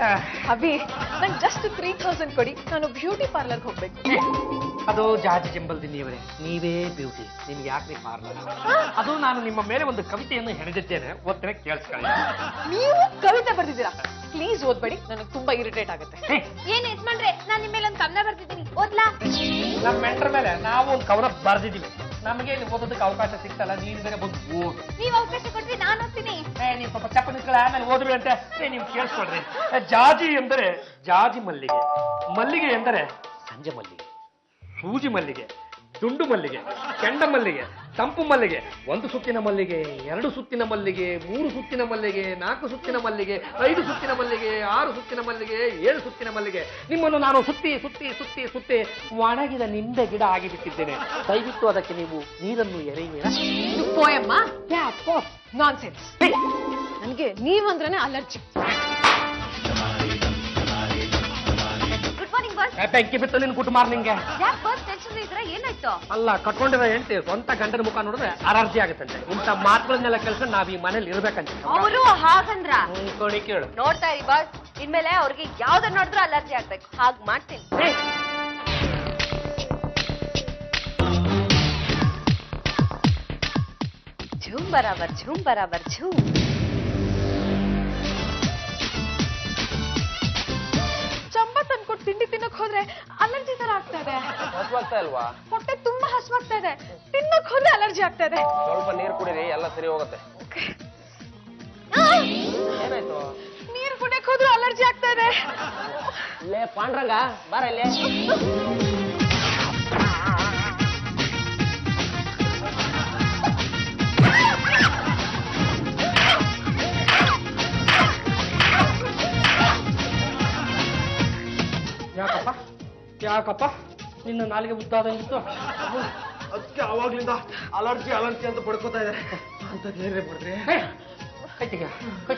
ಅಭಿ ನಂಗೆ just three thousand ಕೊಡಿ ನಾನು ಬ್ಯೂಟಿ ಪಾರ್ಲರ್ಗೆ ಹೋಗ್ಬೇಕು ಅದು ಜಾಜಿ ಜಂಬಲ್ದಿನಿಯವರೇ ನೀವೇ ಬ್ಯೂಟಿ ನಿಮ್ಗೆ ಯಾಕ್ರಿ ಪಾರ್ಲರ್ ಅದು ನಾನು ನಿಮ್ಮ ಮೇಲೆ ಒಂದು ಕವಿತೆಯನ್ನು ಹೆಣೆದಿದ್ದೇನೆ ಓದ್ತೇನೆ ಕೇಳಿಸ್ಕೊಳ್ಳಿ ನೀವು ಕವಿತೆ ಬರ್ದಿದ್ದೀರಾ ಪ್ಲೀಸ್ ಓದ್ಬೇಡಿ ನನಗೆ ತುಂಬಾ ಇರಿಟೇಟ್ ಆಗುತ್ತೆ ಹೇ, ಏನ್ ಯಜಮಾನ್ರೆ ನಾನ್ ನಿಮ್ಮ ಮೇಲೆ ಒಂದು ಕವನ ಬರ್ತಿದ್ದೀನಿ ಓದ್ಲಾ ನಮ್ಮ ಮೆಂಟ್ರ ಮೇಲೆ ನಾವು ಒಂದು ಕವನ ಬರ್ದಿದ್ದೀವಿ ನಮಗೆ ಇಲ್ಲಿ ಓದೋದಕ್ಕೆ ಅವಕಾಶ ಸಿಗ್ತಲ್ಲ ನೀನು ಬೇರೆ ಬಂದು ಓದು ನೀವ್ ಅವಕಾಶ ಕೊಟ್ರಿ ನಾನು ಓದ್ತೀನಿ ಏ, ನೀವು ಸ್ವಲ್ಪ ಚಪ್ಪ ನಿಂತ್ಕೊಳ್ಳಿ ಆಮೇಲೆ ಓದ್ರಿ ಅಂತ ಏ, ನೀವು ಕೇಳಿಸ್ಕೊಳ್ರಿ ಏ, ಜಾಜಿ ಎಂದರೆ ಜಾಜಿ ಮಲ್ಲಿಗೆ ಮಲ್ಲಿಗೆ ಎಂದರೆ ಸಂಜೆ ಮಲ್ಲಿಗೆ ಸೂಜಿ ಮಲ್ಲಿಗೆ ದುಂಡು ಮಲ್ಲಿಗೆ ಕೆಂಡ ಮಲ್ಲಿಗೆ ತಂಪು ಮಲ್ಲಿಗೆ ಒಂದು ಸುತ್ತಿನ ಮಲ್ಲಿಗೆ ಎರಡು ಸುತ್ತಿನ ಮಲ್ಲಿಗೆ ಮೂರು ಸುತ್ತಿನ ಮಲ್ಲಿಗೆ ನಾಲ್ಕು ಸುತ್ತಿನ ಮಲ್ಲಿಗೆ ಐದು ಸುತ್ತಿನ ಮಲ್ಲಿಗೆ ಆರು ಸುತ್ತಿನ ಮಲ್ಲಿಗೆ ಏಳು ಸುತ್ತಿನ ಮಲ್ಲಿಗೆ ನಿಮ್ಮನ್ನು ನಾನು ಸುತ್ತಿ ಸುತ್ತಿ ಸುತ್ತಿ ಸುತ್ತಿ ಒಣಗಿದ ನಿಂಬೆ ಗಿಡ ಆಗಿಬಿಟ್ಟಿದ್ದೇನೆ ದಯವಿಟ್ಟು ಅದಕ್ಕೆ ನೀವು ನೀರನ್ನು ಎರೆಯುವಿರಾ ಇದು ಪೋಯಮ್ಮ ನಾನ್ ಸೆನ್ಸ್ ನನಗೆ ನೀವಂದ್ರೇನೆ ಅಲರ್ಜಿ ಗುಡ್ ಮಾರ್ನಿಂಗ್ ಬಾಸ್ ಏ, ಬೆಂಕಿ ಬಿತ್ತು ನಿನ್ ಗುಡ್ ಮಾರ್ನಿಂಗ್ಗೆ ಯಾಕೆ ಬಾಸ್ ಟೆನ್ಷನ್ ಇದ್ರ ಏನಾಯ್ತು ಅಲ್ಲ ಕಟ್ಕೊಂಡಿರೋ ಹೆಂಡತಿ ಸ್ವಂತ ಗಂಡನ ಮುಖ ನೋಡಿದ್ರೆ ಅಲರ್ಜಿ ಆಗುತ್ತಂತೆ ಇಂಥ ಮಾತುಗಳನ್ನೆಲ್ಲ ಕೆಲಸ ನಾವ್ ಈ ಮನೇಲಿ ಇರ್ಬೇಕಂತೆ ಅವರು ಹಾಗಂದ್ರ ಹ್ಮ್, ಕೊಡಿ ಕೇಳು ನೋಡ್ತಾ ಇರಿ ಬಾಸ್ ಇನ್ಮೇಲೆ ಅವ್ರಿಗೆ ಯಾವ್ದನ್ನ ನೋಡಿದ್ರು ಅಲರ್ಜಿ ಆಗ್ಬೇಕು ಹಾಗ್ ಮಾಡ್ತೀನಿ ಏ, ಝೂಮ್ ಬರಾಬರ್ ಝೂಮ್ ಬರಾಬರ್ ಝೂಮ್ ಚಂಬ ತಂದ್ಕೊಟ್ಟು ತಿಂಡಿ ತಿನ್ನಕ್ ಹೋದ್ರೆ ಅಲರ್ಜಿ ತರ ಆಗ್ತಾ ಇದೆ ಹಸುವಾಗ್ತಾ ಇಲ್ವಾ ಹೊಟ್ಟೆ ತುಂಬಾ ಹಸ್ವಾಗ್ತಾ ಇದೆ ತಿನ್ನಕ್ ಹೋದ್ರೆ ಅಲರ್ಜಿ ಆಗ್ತಾ ಇದೆ ಸ್ವಲ್ಪ ನೀರು ಕುಡೀರಿ ಎಲ್ಲ ಸರಿ ಹೋಗುತ್ತೆ ಏನಾಯ್ತು ನೀರ್ ಕುಡಿಯಕ್ ಹೋದ್ರು ಅಲರ್ಜಿ ಆಗ್ತಾ ಇದೆ ಲೇ ಪಾಂಡ್ರಂಗ ಬಾರ ಇಲ್ಲೇ ಯಾಕಪ್ಪ ಯಾಕಪ್ಪ ನಿನ್ನ ನಾಲಿಗೆ ಉದ್ದಾದಂಗಿತ್ತು ಅದಕ್ಕೆ ಅವಾಗ್ಲಿಂದ ಅಲರ್ಜಿ ಅಲರ್ಜಿ ಅಂತ ಬಡ್ಕೋತಾ ಇದೆ ಅಂತ ಧೈರ್ಯ ಬಿಡ್ರಿ ಏ, ಕೈ ತೆಗ್ಯ, ಕೈ.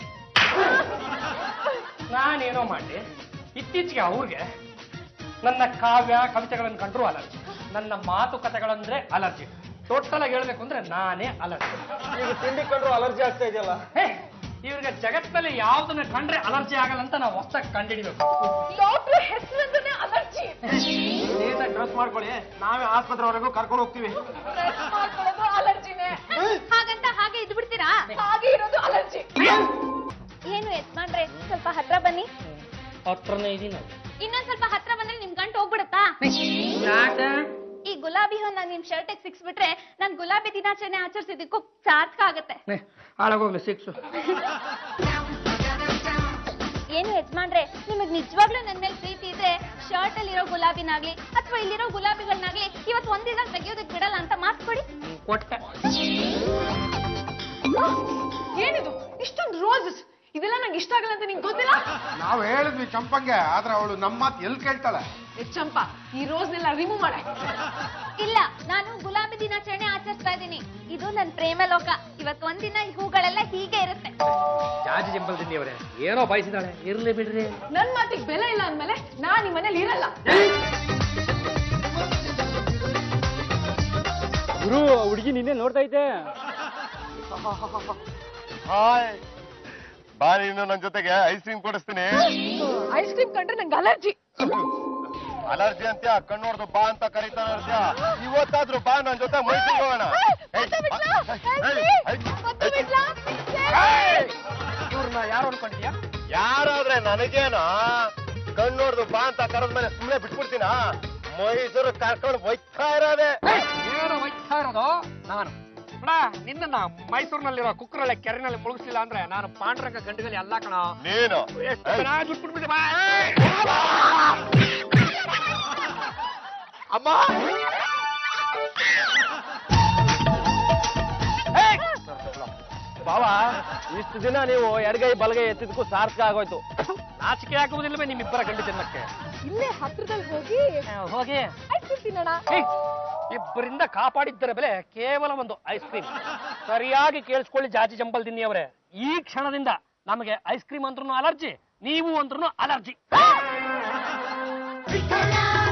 ನಾನೇನೋ ಮಾಡಿ ಇತ್ತೀಚೆಗೆ ಅವ್ರಿಗೆ ನನ್ನ ಕಾವ್ಯ ಕವಿತೆಗಳನ್ನು ಕಂಡ್ರು ಅಲರ್ಜಿ ನನ್ನ ಮಾತುಕತೆಗಳಂದ್ರೆ ಅಲರ್ಜಿ ಟೋಟಲ್ ಆಗಿ ಹೇಳ್ಬೇಕು ಅಂದ್ರೆ ನಾನೇ ಅಲರ್ಜಿ ಈಗ ತಿಂಡಿ ಕಂಡ್ರು ಅಲರ್ಜಿ ಆಗ್ತಾ ಇದೆಯಲ್ಲ ಹೇ ಇವ್ರಿಗೆ ಜಗತ್ತಲ್ಲಿ ಯಾವ್ದನ್ನ ಕಂಡ್ರೆ ಅಲರ್ಜಿ ಆಗಲ್ಲ ಅಂತ ನಾವು ಹೊಸ್ದಾಗಿ ಕಂಡಿಡಿಬೇಕು ಡಾಕ್ಟರ್ ಹೆಸರಂದ್ರೆ ಅಲರ್ಜಿ ನೀಟಾಗಿ ಡ್ರೆಸ್ ಮಾಡ್ಕೊಳ್ಳಿ ನಾವೇ ಆಸ್ಪತ್ರೆವರೆಗೂ ಕರ್ಕೊಂಡು ಹೋಗ್ತೀವಿ ಮಾಡ್ಕೊಳ್ಳೋದು ಅಲರ್ಜಿನೇ ಹಾಗಂತ ಹಾಗೆ ಇದ್ ಬಿಡ್ತೀರಾ ಹಾಗೆ ಇರೋದು ಅಲರ್ಜಿ ಏನು ಯಜಮಾನ್ರೆ ಸ್ವಲ್ಪ ಹತ್ರ ಬನ್ನಿ ಹತ್ರನೇ ಇದೀನಿ ಇನ್ನೊಂದ್ ಸ್ವಲ್ಪ ಹತ್ರ ಬಂದ್ರೆ ನಿಮ್ ಗಂಟು ಹೋಗ್ಬಿಡತ್ತಾ ಯಾಕೆ ಈ ಗುಲಾಬಿ ಹೂ ನಾನ್ ನಿಮ್ ಶರ್ಟ್ ಸಿಕ್ಸ್ಬಿಟ್ರೆ ನಾನ್ ಗುಲಾಬಿ ದಿನಾಚರಣೆ ಆಚರಿಸಿದಕ್ಕೂ ಸಾರ್ಥಕ ಆಗತ್ತೆ ಹಾಳಾಗೋಗ್ಲಿ ಸಿಕ್ಸು ಏನು ಯಜಮಾನ್ರೆ ನಿಮಗ್ ನಿಜವಾಗ್ಲೂ ನನ್ ಮೇಲೆ ಪ್ರೀತಿ ಇದ್ರೆ ಶರ್ಟ್ ಅಲ್ಲಿ ಇರೋ ಗುಲಾಬಿನಾಗ್ಲಿ ಅಥವಾ ಇಲ್ಲಿರೋ ಗುಲಾಬಿಗಳನ್ನಾಗ್ಲಿ ಇವತ್ತು ಒಂದಿನ ತೆಗಿಯೋದಕ್ ಬಿಡಲ್ಲ ಅಂತ ಮಾತು ಕೊಡಿ ಕೊಟ್ಟೆ ಏನಿದು ಇಷ್ಟೊಂದು ರೋಸಸ್ ಇದೆಲ್ಲ ನಂಗೆ ಇಷ್ಟ ಆಗಲ್ಲ ಅಂತ ನಿಂಗೆ ಗೊತ್ತಿಲ್ಲ ನಾವು ಹೇಳಿದ್ವಿ ಚಂಪಂಗೆ ಆದ್ರೆ ಅವಳು ನಮ್ಮ ಮಾತು ಎಲ್ಲಿ ಕೇಳ್ತಾಳೆ ಏ ಚಂಪಾ ಈ ರೋಸ್ನೆಲ್ಲ ರಿಮೂವ್ ಮಾಡ ಇಲ್ಲ ನಾನು ಗುಲಾಬಿ ದಿನಾಚರಣೆ ಆಚರಿಸ್ತಾ ಇದ್ದೀನಿ ಇದು ನನ್ ಪ್ರೇಮ ಲೋಕ ಇವತ್ತು ಒಂದಿನ ಈ ಹೂಗಳೆಲ್ಲ ಹೀಗೆ ಇರುತ್ತೆ ಜಾಜಿ ಜಂಬಲ್ದಿನಿ ಅವರೇ ಏನೋ ಬಯಸಿದಾಳೆ ಇರ್ಲಿ ಬಿಡ್ರಿ ನನ್ ಮಾತಿಗೆ ಬೆಲೆ ಇಲ್ಲ ಅಂದ್ಮೇಲೆ ನಾನ್ ನಿಮ್ಮ ಮನೇಲಿ ಇರಲ್ಲ ಗುರು ಹುಡುಗಿ ನಿನ್ನೆ ನೋಡ್ತಾ ಇದ್ದೆ ಹಾಯ್ ಬಾರಿ ಇನ್ನು ನನ್ನ ಜೊತೆಗೆ ಐಸ್ ಕ್ರೀಮ್ ಕೊಡಿಸ್ತೀನಿ ಐಸ್ ಕ್ರೀಮ್ ಕಂಡ್ರೆ ನಂಗೆ ಅಲರ್ಜಿ ಅಲರ್ಜಿ ಅಂತ್ಯ ಕಣ್ಣು ನೋಡ್ದು ಬಾ ಅಂತ ಕರೀತಾನ ಇರ್ತ್ಯ ಇವತ್ತಾದ್ರೂ ಬಾ ನನ್ ಜೊತೆ ಮೈಸೂರಿಗೆ ಹೋಗೋಣ ಏಯ್, ಏಯ್, ಏಯ್, ಇವ್ರನ್ನ ಯಾರು ಅನ್ಕೊಂಡಿದ್ಯಾ ಯಾರಾದ್ರೆ ನನಗೇನ ಕಣ್ಣು ನೋಡ್ದು ಬಾ ಅಂತ ಕರೆದ್ಮೇಲೆ ಸುಮ್ನೆ ಬಿಟ್ಬಿಡ್ತೀನ ಮೈಸೂರು ಕರ್ಕೊಂಡು ಹೋಯ್ತಾ ಇರೋದೆ ಏನೋ ಒಯ್ತಾ ಇರೋದು ನಾನು ಅಣ್ಣ ನಿನ್ನ ಮೈಸೂರಿನಲ್ಲಿರೋ ಕುಕ್ಕರಳ್ಳಿ ಕೆರೆನಲ್ಲಿ ಮುಳುಗಿಸಿಲ್ಲ ಅಂದ್ರೆ ನಾನು ಪಾಂಡ್ರಂಗ ಗಂಡುಗಲಿ ಅಲ್ಲ ಕಣ ನೀನು ಎಷ್ಟು ಏಯ್, ಚೆನ್ನಾಗಿ ಬಿಟ್ಬಿಡ್ಬಿಟ್ಟೆ ಬಾ ಅಮ್ಮ ಏಯ್! ಬಾವ ಇಷ್ಟು ದಿನ ನೀವು ಎಡಗೈ ಬಲಗೈ ಎತ್ತಿದಕ್ಕೂ ಸಾರ್ಥಕ ಆಗೋಯ್ತು ನಾಚಿಕೆ ಆಗುವುದಿಲ್ಲವೇ ನಿಮ್ಮಿಬ್ಬರ ಗಂಡು ಜನ್ಮಕ್ಕೆ ಇಲ್ಲೇ ಹತ್ರದಲ್ಲಿ ಹೋಗಿ ಹೋಗಿ ಐಸ್ ಕ್ರೀಮ್ ತಿನ್ನೋಣ ಏಯ್! ಇಬ್ಬರಿಂದ ಕಾಪಾಡಿದ್ದರ ಬೆಲೆ ಕೇವಲ ಒಂದು ಐಸ್ ಕ್ರೀಮ್ ಸರಿಯಾಗಿ ಕೇಳಿಸ್ಕೊಳ್ಳಿ ಜಾಜಿ ಜಂಬಲ್ ದಿನ್ನಿ ಅವರೇ ಈ ಕ್ಷಣದಿಂದ ನಮಗೆ ಐಸ್ ಕ್ರೀಮ್ ಅಂದ್ರೂ ಅಲರ್ಜಿ ನೀವು ಅಂದ್ರೂ ಅಲರ್ಜಿ ವಿಠಲ